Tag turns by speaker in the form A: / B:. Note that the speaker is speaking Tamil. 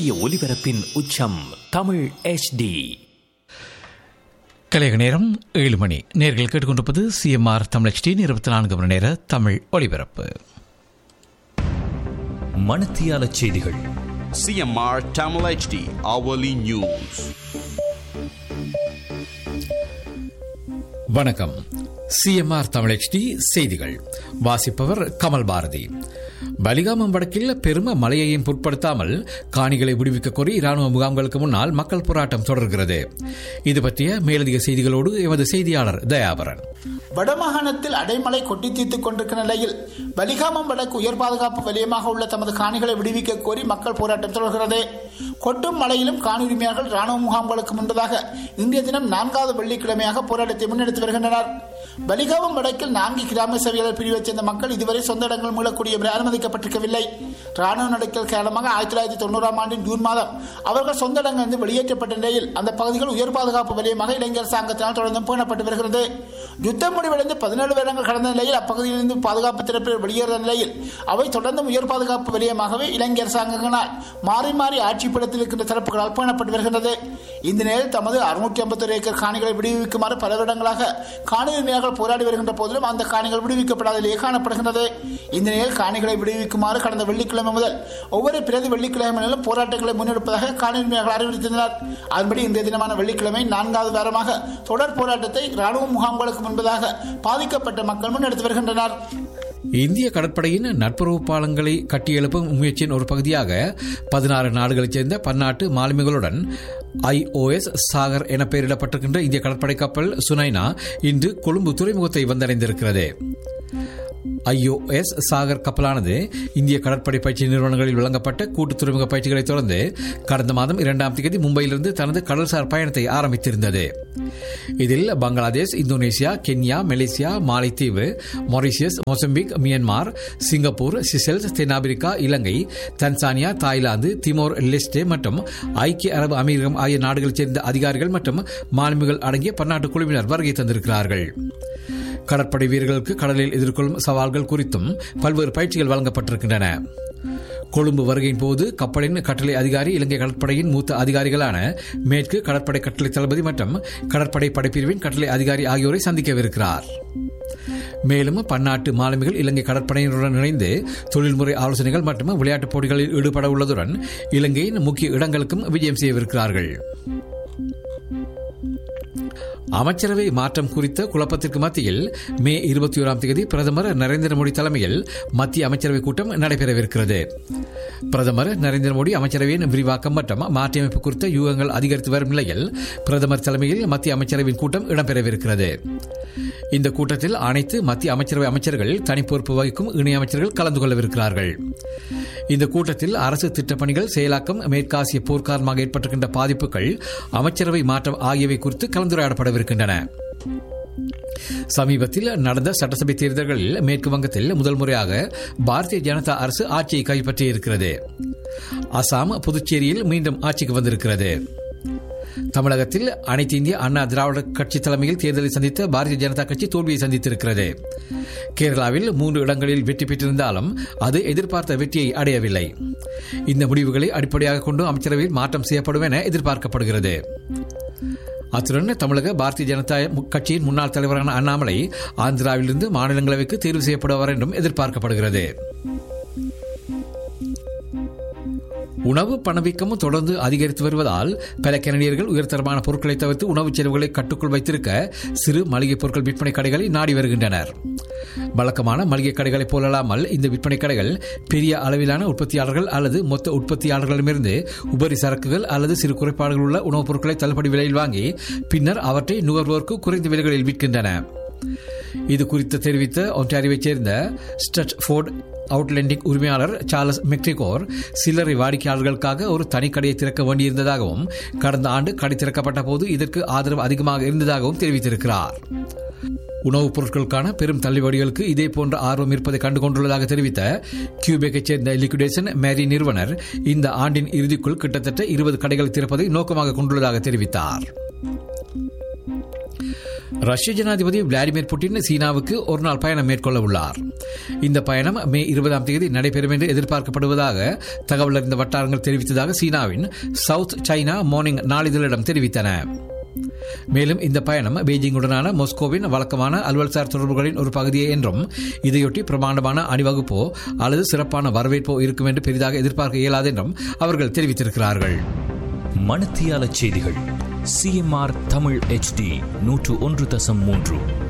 A: இந்திய ஒலிபரப்பின் உச்சம் தமிழ் HD
B: கலையக நேரம் ஏழு மணி நேர்கள் கேட்டுக்கொண்டிருப்பது சிஎம்ஆர் தமிழ் இருபத்தி நான்கு மணி நேர தமிழ் ஒலிபரப்பு
A: மணத்தியால செய்திகள்
C: CMR Tamil HD hourly news.
B: வணக்கம் சிஎம்ஆர் தமிழ் செய்திகள் வாசிப்பவர் கமல் பாரதி பலிகாமம் வடக்கில் பெரும மழையையும் பொருட்படுத்தாமல் காணிகளை விடுவிக்க கோரி இராணுவ முகாம்களுக்கு முன்னால் மக்கள் போராட்டம் தொடர்கிறது இது பற்றிய மேலதிக செய்திகளோடு எமது செய்தியாளர் தயாபரன்
D: வடமாகாணத்தில் அடைமழை கொட்டி தீர்த்துக் கொண்டிருக்கிற நிலையில் வலிகாமம் வடக்கு உயர் பாதுகாப்பு வலயமாக உள்ள தமது காணிகளை விடுவிக்க கோரி மக்கள் போராட்டம் தொடர்கிறது கொட்டும் மழையிலும் காணி உரிமையாளர்கள் ராணுவ முகாம்களுக்கு முன்பதாக இன்றைய தினம் நான்காவது வெள்ளிக்கிழமையாக போராட்டத்தை முன்னெடுத்து வருகின்றனர் வலிகாமம் வடக்கில் நான்கு கிராம சேவையாளர் பிரிவைச் சேர்ந்த மக்கள் இதுவரை சொந்த இடங்கள் மீளக்கூடிய அனுமதிக்கப்பட்டிருக்கவில்லை ராணுவ நடக்கல் காரணமாக ஆயிரத்தி தொள்ளாயிரத்தி தொண்ணூறாம் ஆண்டின் ஜூன் மாதம் அவர்கள் சொந்த இடங்களிலிருந்து வெளியேற்றப்பட்ட நிலையில் அந்த பகுதிகள் உயர் பாதுகாப்பு வலயமாக இளைஞர் அரசாங்கத்தினால் தொடர்ந்து பேணப்பட்டு வருகிறது யுத்தம் முடிவடைந்து பதினேழு வருடங்கள் கடந்த நிலையில் அப்பகுதியிலிருந்து பாதுகாப்பு தரப்பில் வெளியேறிய நிலையில் அவை தொடர்ந்து உயர் பாதுகாப்பு வலயமாகவே இலங்கை அரசாங்கங்களால் மாறி மாறி ஆட்சி படத்தில் இருக்கின்ற தரப்புகளால் பேணப்பட்டு வருகிறது இந்த நிலையில் தமது அறுநூற்றி ஐம்பத்தொரு ஏக்கர் காணிகளை விடுவிக்குமாறு பல வருடங்களாக காணி உரிமையாளர்கள் போராடி வருகின்ற போதிலும் அந்த காணிகள் விடுவிக்கப்படாத நிலையே காணப்படுகின்றது இந்த நிலையில் காணிகளை விடுவிக்குமாறு கடந்த வெள்ளிக்கிழமை முதல் ஒவ்வொரு பிரதி வெள்ளிக்கிழமையிலும் போராட்டங்களை முன்னெடுப்பதாக காணி உரிமையாளர்கள் அறிவித்திருந்தனர் அதன்படி இன்றைய தினமான வெள்ளிக்கிழமை நான்காவது வாரமாக தொடர் போராட்டத்தை ராணுவ முகாம்களுக்கு முன்பதாக பாதிக்கப்பட்ட மக்கள் முன்னெடுத்து வருகின்றனர்
B: இந்திய கடற்படையின் நட்புறவு பாலங்களை கட்டியெழுப்பும் முயற்சியின் ஒரு பகுதியாக பதினாறு நாடுகளைச் சேர்ந்த பன்னாட்டு மாலுமிகளுடன் ஐஓஎஸ் சாகர் என பெயரிடப்பட்டிருக்கின்ற இந்திய கடற்படை கப்பல் சுனைனா இன்று கொழும்பு துறைமுகத்தை வந்தடைந்திருக்கிறது ஐஓஎஸ் சாகர் கப்பலானது இந்திய கடற்படை பயிற்சி நிறுவனங்களில் வழங்கப்பட்ட கூட்டு துறைமுக பயிற்சிகளை தொடர்ந்து கடந்த மாதம் இரண்டாம் தேதி மும்பையிலிருந்து தனது கடல்சார் பயணத்தை ஆரம்பித்திருந்தது இதில் பங்களாதேஷ் இந்தோனேசியா கென்யா மலேசியா மாலைத்தீவு Mauritius Mozambique Myanmar Singapore Seychelles தென்னாப்பிரிக்கா இலங்கை தன்சானியா தாய்லாந்து திமோர் லெஸ்டே மற்றும் ஐக்கிய அரபு அமீரகம் ஆகிய நாடுகளைச் சேர்ந்த அதிகாரிகள் மற்றும் மாலுமிகள் அடங்கிய பன்னாட்டு குழுவினர் வருகை தந்திருக்கிறார்கள் கடற்படை வீரர்களுக்கு கடலில் எதிர்கொள்ளும் சவால்கள் குறித்தும் பல்வேறு பயிற்சிகள் வழங்கப்பட்டிருக்கின்றன கொழும்பு வருகையின் போது கப்பலின் கட்டளை அதிகாரி இலங்கை கடற்படையின் மூத்த அதிகாரிகளான மேற்கு கடற்படை கட்டளை தளபதி மற்றும் கடற்படை படைப்பிரிவின் கட்டளை அதிகாரி ஆகியோரை சந்திக்கவிருக்கிறார் மேலும் பன்னாட்டு மாலுமிகள் இலங்கை கடற்படையினருடன் இணைந்து தொழில்முறை ஆலோசனைகள் மற்றும் விளையாட்டுப் போட்டிகளில் ஈடுபட உள்ளதுடன் இலங்கையின் முக்கிய இடங்களுக்கும் விஜயம் செய்யவிருக்கிறார்கள் அமைச்சரவை மாற்றம் குறித்த குழப்பத்திற்கு மத்தியில் மே இருபத்தி ஓராம் தேதி பிரதமர் நரேந்திர மோடி தலைமையில் மத்திய அமைச்சரவை கூட்டம் நடைபெறவிருக்கிறது பிரதமர் நரேந்திர மோடி அமைச்சரவையின் விரிவாக்கம் மற்றும் மாற்றியமைப்பு குறித்த யூகங்கள் அதிகரித்து வரும் நிலையில் பிரதமர் தலைமையில் மத்திய அமைச்சரவையின் கூட்டம் இடம்பெறவிருக்கிறது இந்த கூட்டத்தில் அனைத்து மத்திய அமைச்சரவை அமைச்சர்கள் தனிப்பொறுப்பு வகிக்கும் இணையமைச்சர்கள் கலந்து கொள்ளவிருக்கிறார்கள் இந்த கூட்டத்தில் அரசு திட்டப்பணிகள் செயலாக்கம் மேற்காசிய போர் காரணமாக ஏற்பட்டிருக்கின்ற பாதிப்புகள் அமைச்சரவை மாற்றம் ஆகியவை குறித்து கலந்துரையாடப்படவிருக்கின்றன சமீபத்தில் நடந்த சட்டசபை தேர்தல்களில் மேற்கு வங்கத்தில் முதல் முறையாக பாரதிய ஜனதா அரசு ஆட்சியை கைப்பற்றியிருக்கிறது அசாம் புதுச்சேரியில் மீண்டும் ஆட்சிக்கு வந்திருக்கிறது தமிழகத்தில் அனைத்து இந்திய அண்ணா திராவிட கட்சி தலைமையில் தேர்தலை சந்தித்த பாரதிய ஜனதா கட்சி தோல்வியை சந்தித்திருக்கிறது கேரளாவில் மூன்று இடங்களில் வெற்றி பெற்றிருந்தாலும் அது எதிர்பார்த்த வெற்றியை அடையவில்லை இந்த முடிவுகளை அடிப்படையாக கொண்டு அமைச்சரவையில் மாற்றம் செய்யப்படும் என எதிர்பார்க்கப்படுகிறது அத்துடன் தமிழக பாரதிய ஜனதா கட்சியின் முன்னாள் தலைவரான அண்ணாமலை ஆந்திராவிலிருந்து மாநிலங்களவைக்கு தேர்வு செய்யப்படுவார் என்றும் எதிர்பார்க்கப்படுகிறது உணவு பணவீக்கமும் தொடர்ந்து அதிகரித்து வருவதால் பல கனடியர்கள் உயர்தரமான பொருட்களை தவிர்த்து உணவுச் செலவுகளை கட்டுக்குள் வைத்திருக்க சிறு மளிகை பொருட்கள் விற்பனை கடைகளை நாடி வருகின்றனர் வழக்கமான மளிகை கடைகளைப் போலல்லாமல் இந்த விற்பனை கடைகள் பெரிய அளவிலான உற்பத்தியாளர்கள் அல்லது மொத்த உற்பத்தியாளர்களிடமிருந்து உபரி சரக்குகள் அல்லது சிறு குறைபாடுகள் உள்ள உணவுப் பொருட்களை தள்ளுபடி விலையில் வாங்கி பின்னர் அவற்றை நுகர்வோருக்கு குறைந்த விலைகளில் விற்கின்றன இது குறித்து தெரிவித்த ஒன்டாரியோவைச் சேர்ந்த ஸ்டட்ஃபோர்ட் அவுட்லெண்டிங் உரிமையாளர் சார்லஸ் மெக்ரிகோர் சில்லறை வாடிக்கையாளர்களுக்காக ஒரு தனி கடையை திறக்க வேண்டியிருந்ததாகவும் கடந்த ஆண்டு கடை திறக்கப்பட்ட போது இதற்கு ஆதரவு அதிகமாக இருந்ததாகவும் தெரிவித்திருக்கிறார் உணவுப் பொருட்களுக்கான பெரும் தள்ளுபடிகளுக்கு இதே போன்ற ஆர்வம் இருப்பதை கண்டுகொண்டுள்ளதாக தெரிவித்த கியூபெக்கைச் சேர்ந்த லிக்விடேஷன் மேரி நிறுவனர் இந்த ஆண்டின் இறுதிக்குள் கிட்டத்தட்ட இருபது கடைகள் திறப்பதை நோக்கமாக கொண்டுள்ளதாக தெரிவித்தார் ரஷ்ய ஜனாதிபதி விளாடிமிர் புட்டின் சீனாவுக்கு ஒரு நாள் பயணம் மேற்கொள்ள உள்ளார் இந்த பயணம் மே இருபதாம் தேதி நடைபெறும் என்று எதிர்பார்க்கப்படுவதாக தகவல் அறிந்த வட்டாரங்கள் தெரிவித்ததாக சீனாவின் சவுத் சைனா மார்னிங் நாளிதழிடம் தெரிவித்தன மேலும் இந்த பயணம் பெய்ஜிங்குடனான மாஸ்கோவின் வழக்கமான அலுவல்சார் தொடர்புகளின் ஒரு பகுதியே என்றும் இதையொட்டி பிரமாண்டமான அணிவகுப்போ அல்லது சிறப்பான வரவேற்போ இருக்கும் என்று பெரிதாக எதிர்பார்க்க இயலாது என்றும் அவர்கள் தெரிவித்திருக்கிறார்கள்
A: மணத்தியால செய்திகள் சிஎம்ஆர் தமிழ் HD நூற்று ஒன்று தசம் மூன்று